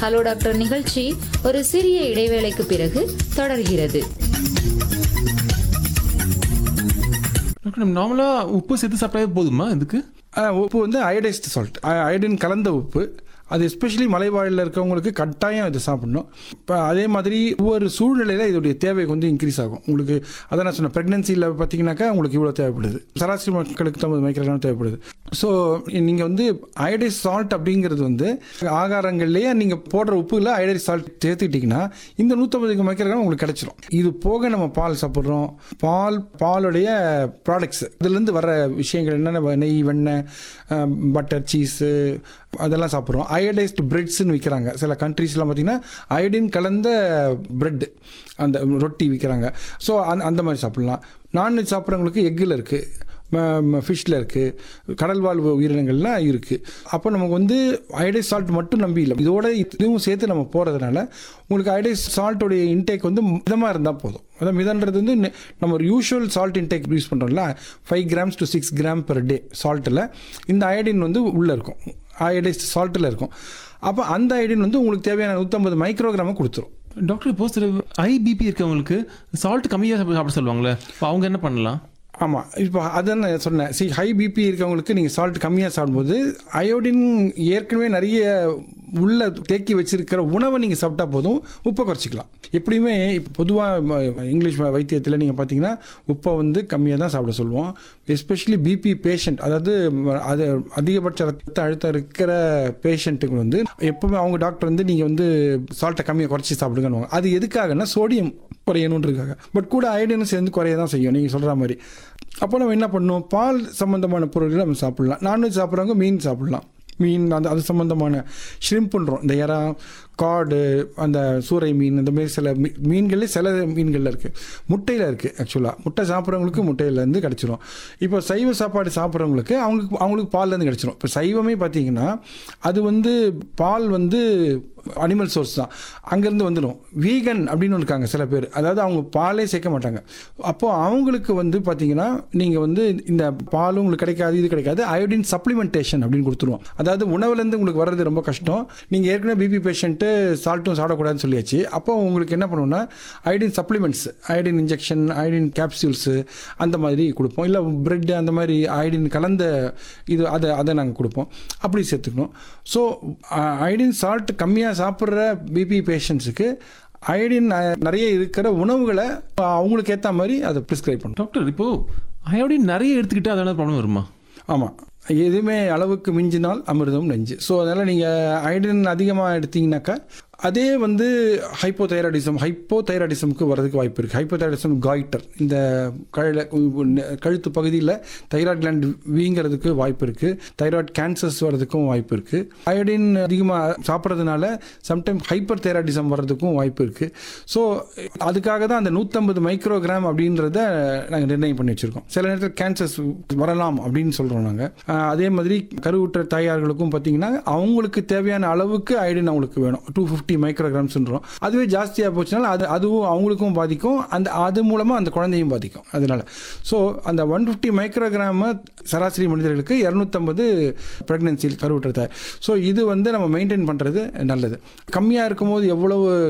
hello doctor நிகழ்ச்சி ஒரு சிறிய இடைவேளைக்கு பிறகு தொடர்கிறது டாக்டர் நம்ம நார்மலாக உப்பு சேர்த்து சாப்பிட்டாவே போதுமா இதுக்கு ஆஹ் உப்பு வந்து அயோடைஸ்டு சால்ட் அயோடின் கலந்த உப்பு அது எஸ்பெஷலி மலைவாழில் இருக்கவங்களுக்கு கட்டாயம் இது சாப்பிடணும் இப்போ அதே மாதிரி ஒவ்வொரு சூழ்நிலையில் இதோடைய தேவை கொஞ்சம் இன்க்ரீஸ் ஆகும் உங்களுக்கு அதான் நான் சொன்னேன் ப்ரெக்னென்சியில் பார்த்தீங்கன்னாக்கா உங்களுக்கு இவ்வளோ தேவைப்படுது சராசரி மக்களுக்கு தான் மைக்ரோகிராம் தேவைப்படுது ஸோ நீங்கள் வந்து அயோடைஸ் சால்ட் அப்படிங்கிறது வந்து ஆகாரங்கள்லேயே நீங்கள் போடுற உப்புல அயோடைஸ் சால்ட் சேர்த்துக்கிட்டிங்கன்னா இந்த நூற்றம்பது மைக்ரோகிராம் உங்களுக்கு கிடைச்சிரும் இது போக நம்ம பால் சாப்பிட்றோம் பால் பாலுடைய ப்ராடக்ட்ஸ் இதுலேருந்து வர விஷயங்கள் என்னென்ன நெய் வெண்ணெய் பட்டர் சீஸு அதெல்லாம் சாப்பிட்றோம் அயோடைஸ்டு பிரெட்ஸ்னு விற்கிறாங்க சில கண்ட்ரீஸ்லாம் பார்த்தீங்கன்னா அயோடின் கலந்த பிரெட் அந்த ரொட்டி விற்கிறாங்க ஸோ அந்த அந்த மாதிரி சாப்பிட்லாம் நான்வெஜ் சாப்பிட்றவங்களுக்கு எக்கில் இருக்குது ஃபிஷ்ஷில் இருக்குது கடல் வாழ்வு உயிரினங்கள்லாம் இருக்குது அப்போ நமக்கு வந்து அயோடைஸ் சால்ட் மட்டும் நம்பி இல்லை இதோட இதுவும் சேர்த்து நம்ம போகிறதுனால உங்களுக்கு அயோடைஸ் சால்ட்டோடைய இன்டேக் வந்து மிதமாக இருந்தால் போதும் அதான் மிதன்றது வந்து நெ- நம்ம ஒரு யூஷுவல் சால்ட் இன்டேக் யூஸ் பண்ணுறோம்ல five grams to six gram per day சால்ட்டில் இந்த அயோடின் வந்து உள்ளே இருக்கும் அயோடைஸ் சால்ட்டில் இருக்கும் அப்போ அந்த அயோடின் வந்து உங்களுக்கு தேவையான நூற்றம்பது மைக்ரோகிராமை கொடுத்துரும் டாக்டர் இப்போ சில ஐபிபி இருக்கவங்களுக்கு சால்ட் கம்மியாக சாப்பிட சொல்லுவாங்களே இப்போ அவங்க என்ன பண்ணலாம் ஆமாம் இப்போ அதான் நான் சொன்னேன் சி ஹை பிபி இருக்கவங்களுக்கு நீங்கள் சால்ட் கம்மியாக சாப்பிடும்போது அயோடின் ஏற்கனவே நிறைய உள்ள தேக்கி வச்சிருக்கிற உணவை நீங்கள் சாப்பிட்டா போதும் உப்பை குறைச்சிக்கலாம் எப்படியுமே இப்போ பொதுவாக இங்கிலீஷ் வைத்தியத்தில் நீங்கள் பார்த்தீங்கன்னா உப்பை வந்து கம்மியாக தான் சாப்பிட சொல்லுவோம் எஸ்பெஷலி பிபி பேஷண்ட் அதாவது ம, அது அதிகபட்ச ரத்த அழுத்தம் இருக்கிற பேஷண்ட்டுக்கு வந்து எப்பவுமே அவங்க டாக்டர் வந்து நீங்கள் வந்து சால்ட்டை கம்மியாக குறைச்சி சாப்பிடுங்கன்னு அது எதுக்காகன்னா சோடியம் குறையணுன்றதுக்காக பட் கூட அயோடினும் சேர்ந்து குறைய தான் செய்யும் நீங்கள் சொல்கிற மாதிரி அப்போ நம்ம என்ன பண்ணணும் பால் சம்மந்தமான பொருட்களை நம்ம சாப்பிடலாம் நான்வெஜ் சாப்பிட்றவங்க மீன் சாப்பிடலாம் மீன் அந்த அது சம்மந்தமான ஷ்ரிம்ப்புன்றோம் இந்த எறா காடு அந்த சூறை மீன் இந்த மாதிரி சில மீ மீன்களே சில மீன்களில் இருக்குது முட்டையில் இருக்குது ஆக்சுவலாக முட்டை சாப்பிட்றவங்களுக்கு முட்டையிலேருந்து கிடச்சிரும் இப்போ சைவ சாப்பாடு சாப்பிட்றவங்களுக்கு அவங்களுக்கு அவங்களுக்கு பால்லேருந்து கிடச்சிரும் இப்போ சைவமே பார்த்தீங்கன்னா அது வந்து பால் வந்து அனிமல் சோர்ஸ் தான் அங்கேருந்து வந்துடும் வீகன் அப்படின்னு ஒன்று இருக்காங்க சில பேர் அதாவது அவங்க பாலே சேர்க்க மாட்டாங்க அப்போது அவங்களுக்கு வந்து பார்த்தீங்கன்னா நீங்கள் வந்து இந்த பாலும் உங்களுக்கு கிடைக்காது இது கிடைக்காது அயோடின் சப்ளிமெண்டேஷன் அப்படின்னு கொடுத்துருவோம் அதாவது உணவுலேருந்து உங்களுக்கு வர்றது ரொம்ப கஷ்டம் நீங்கள் ஏற்கனவே பிபி பேஷண்ட்டு சால்ட்டும் சாப்பிடக்கூடாதுன்னு சொல்லியாச்சு அப்போ உங்களுக்கு என்ன பண்ணுவோம்னா iodine supplements iodine injection iodine capsules அந்த மாதிரி கொடுப்போம் இல்லை பிரெட் அந்த மாதிரி அயோடின் கலந்த இது அதை அதை நாங்கள் கொடுப்போம் அப்படி சேர்த்துக்கணும் ஸோ அயோடின் சால்ட் கம்மியாக சாப்பிட்ற பிபி பேஷண்ட்ஸுக்கு அயோடின் ந- நிறைய இருக்கிற உணவுகளை அவங்களுக்கு ஏற்ற மாதிரி அதை ப்ரிஸ்கிரைப் பண்ணுறோம் டாக்டர் இப்போ அயோடின் நிறைய எடுத்துக்கிட்டா அதனால ப்ராப்ளம் வருமா ஆமாம் எதுவுமே அளவுக்கு மிஞ்சினால் அமிர்தம் நெஞ்சு ஸோ அதனால் நீங்கள் அயோடின் அதிகமாக எடுத்தீங்கன்னாக்கா அதே வந்து ஹைப்போதைராய்டிசம் ஹைப்போதைராய்டிசமுக்கு வரதுக்கு வாய்ப்பு இருக்குது ஹைப்போதைராய்டிசம் காய்டர் இந்த கழ கழுத்து பகுதியில் தைராய்டு கிளாண்ட் வீங்கிறதுக்கு வாய்ப்பு இருக்குது தைராய்டு கேன்சர்ஸ் வர்றதுக்கும் வாய்ப்பு இருக்குது அயோடின் அதிகமாக சாப்பிட்றதுனால சம்டைம் ஹைப்பர் தைராய்டிசம் வர்றதுக்கும் வாய்ப்பு இருக்குது ஸோ அதுக்காக தான் அந்த நூற்றம்பது மைக்ரோகிராம் அப்படின்றத நாங்கள் நிர்ணயம் பண்ணி வச்சுருக்கோம் சில நேரத்தில் கேன்சர்ஸ் வரலாம் அப்படின்னு சொல்கிறோம் நாங்கள் அதே மாதிரி கருவுற்ற தாயார்களுக்கும் பார்த்தீங்கன்னா அவங்களுக்கு தேவையான அளவுக்கு அயோடின் அவங்களுக்கு வேணும் டூ ஃபிஃப்டி மைக்ரோகிராம்ஸ்ன்றோம் அதுவே ஜாஸ்தியாக போச்சுனால அது அதுவும் அவங்களுக்கும் பாதிக்கும் அந்த அது மூலமாக அந்த குழந்தையும் பாதிக்கும் அதனால ஸோ அந்த ஒன் ஃபிஃப்டி மைக்ரோகிராம் சராசரி மனிதர்களுக்கு இரநூத்தம்பது ப்ரெக்னென்சி கருவுற்ற தாய் ஸோ இது வந்து நம்ம மெயின்டைன் பண்ணுறது நல்லது கம்மியாக இருக்கும்போது எவ்வளவு